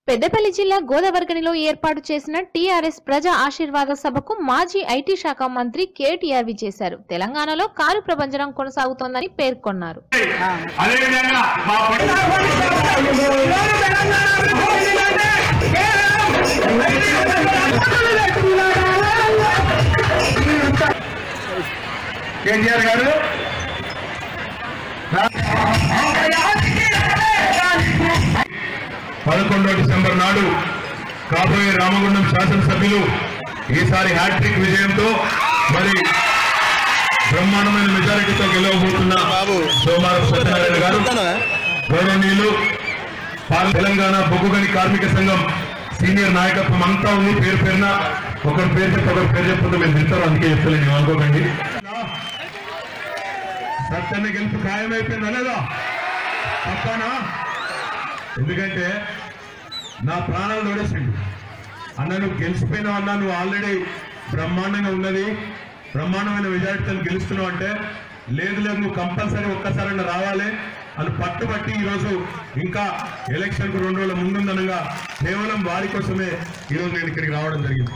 పెద్దపల్లి జిల్లా గోదావరిగనిలో ఏర్పాటు చేసిన టీఆర్ఎస్ ప్రజా ఆశీర్వాద సభకు మాజీ ఐటీ శాఖ మంత్రి కేటీఆర్ విచ్చేశారు తెలంగాణలో కారు ప్రభంజనం కొనసాగుతోందని పేర్కొన్నారు అదేవిధంగా మా పట్ల కేటీఆర్ గారు పదకొండో డిసెంబర్ నాడు కాబోయే రామగుండం శాసనసభ్యులు ఈసారి హ్యాట్రిక్ విజయంతో మరి బ్రహ్మాండమైన మెజారిటీతో గెలవబోతున్న సోమారం సత్యనారాయణ గారు గౌరవనీయులు పార్ల- తెలంగాణ బొగ్గుగని కార్మిక సంఘం సీనియర్ నాయకత్వం అంతా ఉంది పేరు పేరున ఒకరి పేరు చెప్పి ఒకరి పేరు చెప్పుకుంటే మేము తింటారు అందుకే చెప్తలేను అనుకోకండి సత్యన్న గెలుపు ఖాయమైపోయిందా లేదా పక్కానా ఎందుకంటే నా ప్రాణాలు నోడేసిండు అన్న నువ్వు గెలిచిపోయినావు అన్న నువ్వు ఆల్రెడీ బ్రహ్మాండంగా ఉన్నది బ్రహ్మాండమైన మెజారిటీతో గెలుస్తున్నావు అంటే లేదు లేదు నువ్వు కంపల్సరీ ఒక్కసారైనా రావాలి అని పట్టుబట్టి ఈరోజు ఇంకా ఎలక్షన్కు రెండు రోజుల ముందుందనగా కేవలం వారి కోసమే ఈరోజు నేను ఇక్కడికి రావడం జరిగింది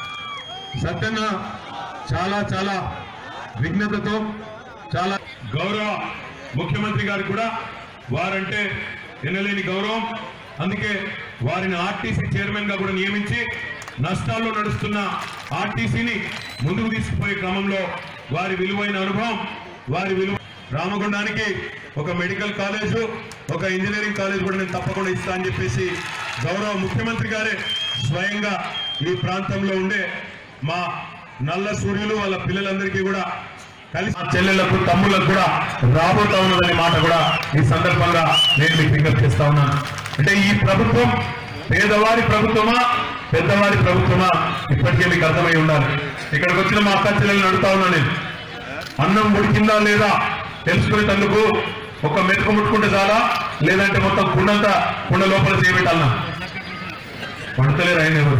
సత్యన్న చాలా చాలా విఘ్నతతో చాలా గౌరవ ముఖ్యమంత్రి గారు కూడా వారంటే ఎనలేని గౌరవం అందుకే వారిని ఆర్టీసీ చైర్మన్ గా కూడా నియమించి నష్టాల్లో నడుస్తున్న ఆర్టీసీని ముందుకు తీసుకుపోయే క్రమంలో వారి విలువైన అనుభవం వారి విలువ రామగుండానికి ఒక మెడికల్ కాలేజు ఒక ఇంజనీరింగ్ కాలేజ్ కూడా నేను తప్పకుండా ఇస్తా అని చెప్పేసి గౌరవ ముఖ్యమంత్రి గారే స్వయంగా ఈ ప్రాంతంలో ఉండే మా నల్ల సూర్యులు వాళ్ళ పిల్లలందరికీ కూడా కలిసి మా చెల్లెళ్లకు తమ్ముళ్లకు కూడా రాబోతా ఉన్నదనే మాట కూడా ఈ సందర్భంగా నేను మీకు విజ్ఞప్తి చేస్తా ఉన్నాను అంటే ఈ ప్రభుత్వం పేదవారి ప్రభుత్వమా పెద్దవారి ప్రభుత్వమా ఇప్పటికే మీకు అర్థమై ఉండాలి ఇక్కడికి వచ్చిన మా అక్క చెల్లెలను అడుగుతా ఉన్నా నేను అన్నం ఉడికిందా లేదా తెలుసుకునేటందుకు ఒక మెతుకు ముట్టుకుంటే చాలా లేదంటే మొత్తం కుండంతా కుండ లోపల చేయబెట్టాలన్నా వండుతలేరు ఆయన ఎవరు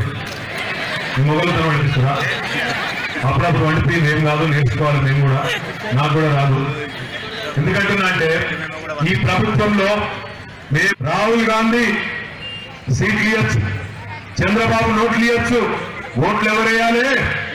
ఈ మొగలతో వండిస్తురా అప్పుడప్పుడు వండిపోయింది ఏం కాదు నేర్చుకోవాలి మేము కూడా నాకు కూడా రాదు ఎందుకంటున్నా అంటే ఈ ప్రభుత్వంలో మే- రాహుల్ గాంధీ సీట్లు ఇవ్వచ్చు చంద్రబాబు నోట్లు ఇవ్వచ్చు ఓట్లు ఎవరు వేయాలి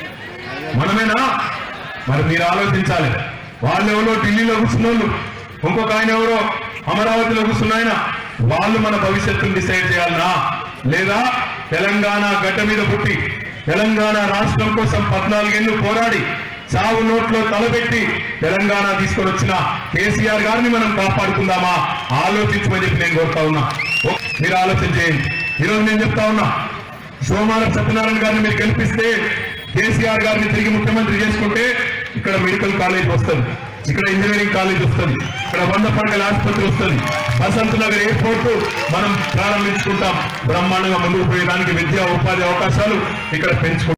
మనమేనా మరి మీరు ఆలోచించాలి వాళ్ళు ఎవరో ఢిల్లీలో కూర్చున్నోళ్ళు ఇంకొక ఆయన ఎవరో అమరావతిలో కూర్చున్న ఆయన వాళ్ళు మన భవిష్యత్తును డిసైడ్ చేయాలనా లేదా తెలంగాణ గడ్డ మీద పుట్టి తెలంగాణ రాష్ట్రం కోసం పద్నాలుగేళ్లు పోరాడి చావు నోట్లో తలపెట్టి తెలంగాణ తీసుకొని వచ్చిన కేసీఆర్ గారిని మనం కాపాడుకుందామా ఆలోచించమని చెప్పి నేను కోరుతా ఉన్నా ఓ, మీరు ఆలోచన చేయండి ఈరోజు నేను చెప్తా ఉన్నా సోమారం సత్యనారాయణ గారిని మీరు గెలిపిస్తే కేసీఆర్ గారిని తిరిగి ముఖ్యమంత్రి చేసుకుంటే ఇక్కడ మెడికల్ కాలేజ్ వస్తుంది ఇక్కడ ఇంజనీరింగ్ కాలేజ్ వస్తుంది ఇక్కడ వంద పడకల ఆసుపత్రి వస్తుంది వసంత్ నగర్ ఎయిర్పోర్ట్ మనం ప్రారంభించుకుంటాం బ్రహ్మాండంగా ముందుకు పోయేదానికి విద్యా ఉపాధి అవకాశాలు ఇక్కడ పెంచుకుంటాం